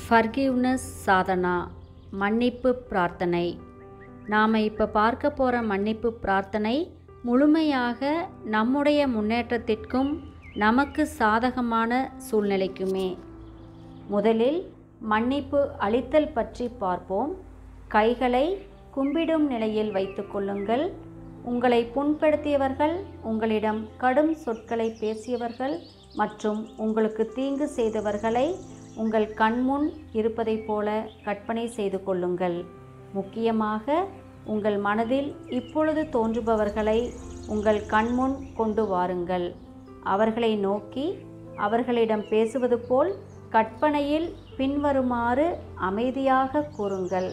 forgiveness Sadhana மன்னிப்பு பிரார்த்தனை நாம் இப்போ பார்க்க போகிற மன்னிப்பு பிரார்த்தனை முழுமையாக நம்முடைய முன்னேற்றத்திற்கும் நமக்கு சாதகமான சூழ்நிலைக்குமே முதலில் மன்னிப்பு அளித்தல் பற்றி பார்ப்போம் கைகளை கும்பிடும் நிலையில் வைத்துக்கொள்ளுங்கள் உங்களை புண்படுத்தியவர்கள் உங்களிடம் கடும் சொற்களை பேசியவர்கள் மற்றும் உங்களுக்கு தீங்கு செய்தவர்களை உங்கள் கண்முன் இருப்பதைப் போல கற்பனை செய்து கொள்ளுங்கள் முக்கியமாக உங்கள் மனதில் இப்பொழுது தோன்றுபவர்களை உங்கள் கண்முன் கொண்டு வாருங்கள் அவர்களை நோக்கி அவர்களிடம் பேசுவது போல் கற்பனையில் பின்வருமாறு அமைதியாக கூறுங்கள்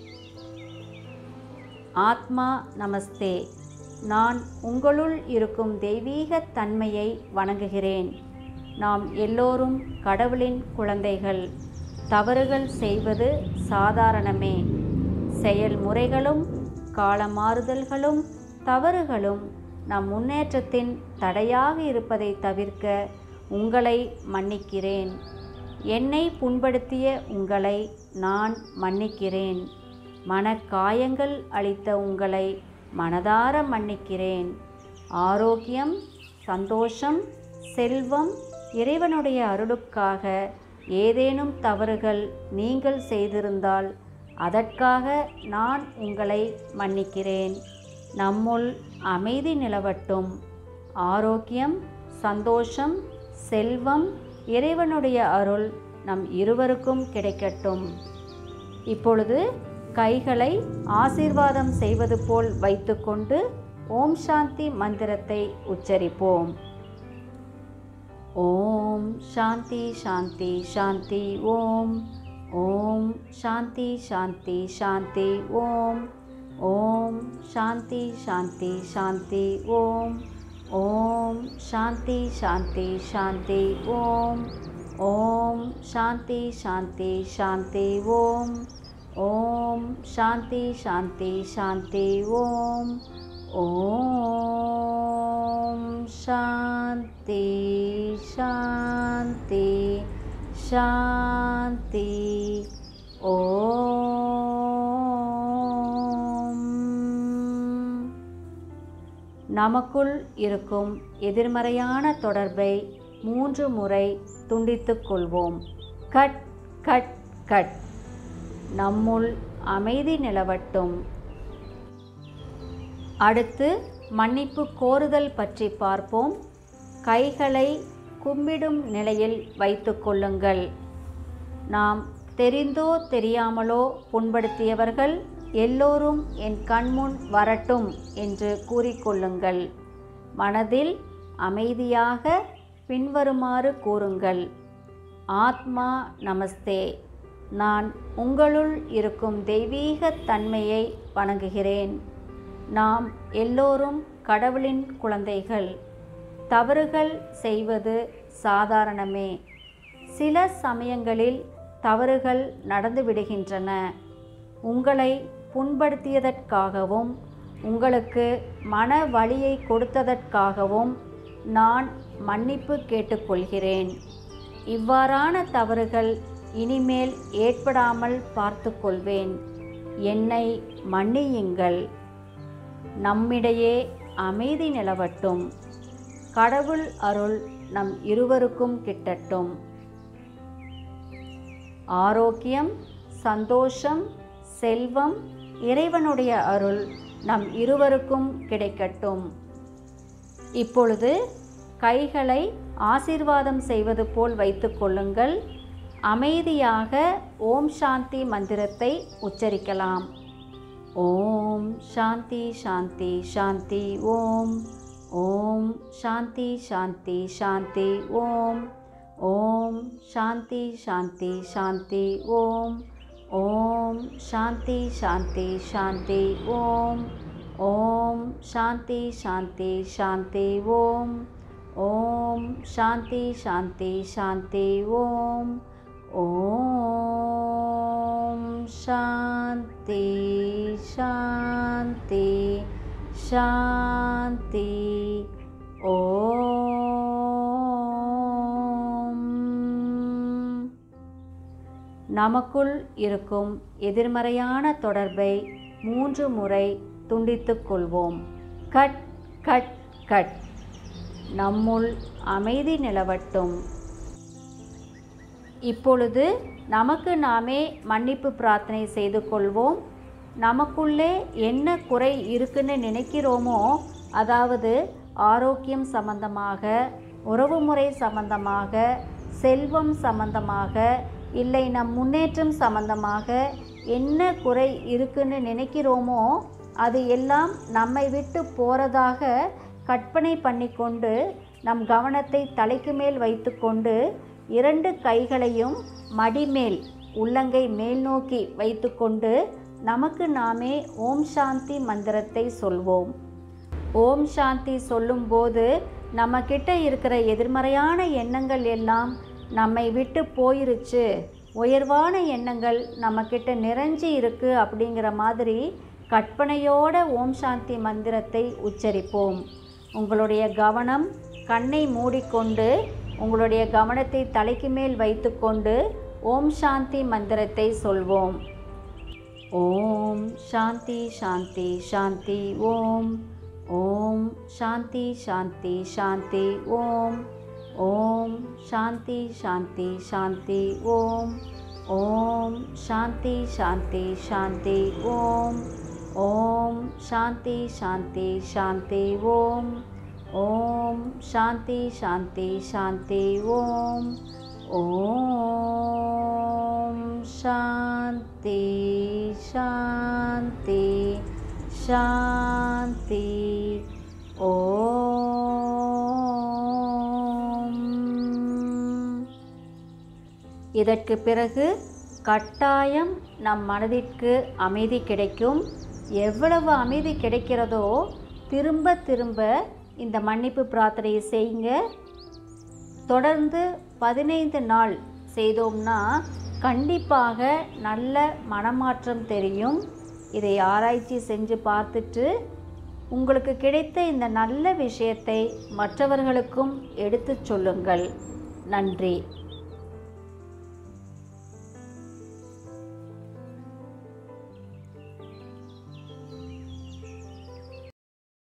ஆத்மா நமஸ்தே நான் உங்களுள் இருக்கும் தெய்வீக தன்மையை வணங்குகிறேன் நாம் எல்லோரும் கடவுளின் குழந்தைகள் தவறுகள் செய்வது சாதாரணமே செயல்முறைகளும் காலமாறுதல்களும் தவறுகளும் நம் முன்னேற்றத்தின் தடையாக இருப்பதை தவிர்க்க உங்களை மன்னிக்கிறேன் என்னை புண்படுத்திய உங்களை நான் மன்னிக்கிறேன் மனக்காயங்கள் அளித்த உங்களை மனதார மன்னிக்கிறேன் ஆரோக்கியம் சந்தோஷம் செல்வம் இறைவனுடைய அருளுக்காக ஏதேனும் தவறுகள் நீங்கள் செய்திருந்தால் அதற்காக நான் உங்களை மன்னிக்கிறேன் நம்முள் அமைதி நிலவட்டும் ஆரோக்கியம் சந்தோஷம் செல்வம் இறைவனுடைய அருள் நம் இருவருக்கும் கிடைக்கட்டும் இப்பொழுது கைகளை ஆசீர்வாதம் செய்வது போல் வைத்துக்கொண்டு ஓம் சாந்தி மந்திரத்தை உச்சரிப்போம் ஓம் சாந்தி சாந்தி சாந்தி ஓம் ஓம் சாந்தி சாந்தி சாந்தி ஓம் ஓம் சாந்தி சாந்தி சாந்தி ஓம் ஓம் சாந்தி சாந்தி சாந்தி ஓம் ஓம் சாந்தி சாந்தி சாந்தி ஓம் ஓம் சாந்தி சாந்தி சாந்தி ஓம் ஓம் சாந்தி சாந்தி சாந்தி ஓம் நமக்குள் இருக்கும் எதிர்மறையான தொடர்பை மூன்று முறை துண்டித்துக் கொள்வோம் கட் கட் கட் நம்முள் அமைதி நிலவட்டும் அடுத்து மன்னிப்பு கோருதல் பற்றி பார்ப்போம் கைகளை கும்பிடும் நிலையில் வைத்து கொள்ளுங்கள் நாம் தெரிந்தோ தெரியாமலோ புண்படுத்தியவர்கள் எல்லோரும் என் கண்முன் வரட்டும் என்று கூறிக்கொள்ளுங்கள் மனதில் அமைதியாக பின்வருமாறு கூறுங்கள் ஆத்மா நமஸ்தே நான் உங்களுள் இருக்கும் தெய்வீக தன்மையை வணங்குகிறேன் நாம் எல்லோரும் கடவுளின் குழந்தைகள் தவறுகள் செய்வது சாதாரணமே சில சமயங்களில் தவறுகள் நடந்துவிடுகின்றன உங்களை புண்படுத்தியதற்காகவும் உங்களுக்கு மன வலியை கொடுத்ததற்காகவும் நான் மன்னிப்பு கேட்டுக்கொள்கிறேன் இவ்வாறான தவறுகள் இனிமேல் ஏற்படாமல் பார்த்து கொள்வேன் என்னை மன்னியுங்கள் நம்மிடையே அமைதி நிலவட்டும் கடவுள் அருள் நம் இருவருக்கும் கிட்டட்டும் ஆரோக்கியம் சந்தோஷம் செல்வம் இறைவனுடைய அருள் நம் இருவருக்கும் கிடைக்கட்டும் இப்பொழுது கைகளை ஆசீர்வாதம் செய்வது போல் வைத்து கொள்ளுங்கள் அமைதியாக ஓம் சாந்தி மந்திரத்தை உச்சரிக்கலாம் ஓம் சாந்தி சாந்தி சாந்தி ஓம் ஓம் சாந்தி சாந்தி சாந்தி ஓம் ஓம் சாந்தி சாந்தி சாந்தி ஓம் ஓம் சாந்தி சாந்தி சாந்தி ஓம் ஓம் சாந்தி சாந்தி சாந்தி ஓம் ஓம் சாந்தி சாந்தி சாந்தி ஓம் ஓம் சாந்தி சாந்தி சாந்தி ஓம் நமக்குள் இருக்கும் எதிர்மறையான தொடர்பை மூன்று முறை துண்டித்துக் கொள்வோம் கட் கட் கட் நம்முள் அமைதி நிலவட்டும் இப்பொழுது நமக்கு நாமே மன்னிப்பு பிரார்த்தனை செய்து கொள்வோம் நமக்குள்ளே என்ன குறை இருக்குன்னு நினைக்கிறோமோ அதாவது ஆரோக்கியம் சம்பந்தமாக உறவுமுறை சம்பந்தமாக செல்வம் சம்பந்தமாக இல்லை நம் முன்னேற்றம் சம்பந்தமாக என்ன குறை இருக்குன்னு நினைக்கிறோமோ அது எல்லாம் நம்மை விட்டு போகிறதாக கற்பனை பண்ணிக்கொண்டு நம் கவனத்தை தலைக்கு மேல் வைத்துக்கொண்டு இரண்டு கைகளையும் மடிமேல் உள்ளங்கை மேல் நோக்கி வைத்துக்கொண்டு நமக்கு நாமே ஓம் சாந்தி மந்திரத்தை சொல்வோம் ஓம் சாந்தி சொல்லும்போது நம்மக்கிட்ட இருக்கிற எதிர்மறையான எண்ணங்கள் எல்லாம் நம்மை விட்டு போயிருச்சு உயர்வான எண்ணங்கள் நம்மக்கிட்ட நிறைஞ்சி இருக்கு அப்படிங்கிற மாதிரி கற்பனையோட ஓம் சாந்தி மந்திரத்தை உச்சரிப்போம் உங்களுடைய கவனம் கண்ணை மூடிக்கொண்டு உங்களுடைய கவனத்தை தலைக்கு மேல் வைத்துக்கொண்டு ஓம் சாந்தி மந்திரத்தை சொல்வோம் ஓம் சாந்தி சாந்தி சாந்தி ஓம் ஓம் சாந்தி சாந்தி சாந்தி ஓம் ஓம் சாந்தி சாந்தி சாந்தி ஓம் ஓம் சாந்தி சாந்தி சாந்தி ஓம் ஓம் சாந்தி சாந்தி சாந்தி ஓம் ஓம் சாந்தி சாந்தி சாந்தி ஓம் ஓம் சாந்தி சாந்தி சாந்தி ஓம் இதற்கு பிறகு கட்டாயம் நம் மனதிற்கு அமைதி கிடைக்கும் எவ்வளவு அமைதி கிடைக்கிறதோ திரும்ப திரும்ப இந்த மன்னிப்பு பிரார்த்தனையை செய்யுங்க தொடர்ந்து பதினைந்து நாள் செய்தோம்னா கண்டிப்பாக நல்ல மனமாற்றம் தெரியும் இதை ஆராய்ச்சி செஞ்சு பார்த்துட்டு உங்களுக்கு கிடைத்த இந்த நல்ல விஷயத்தை மற்றவர்களுக்கும் எடுத்துச் சொல்லுங்கள் நன்றி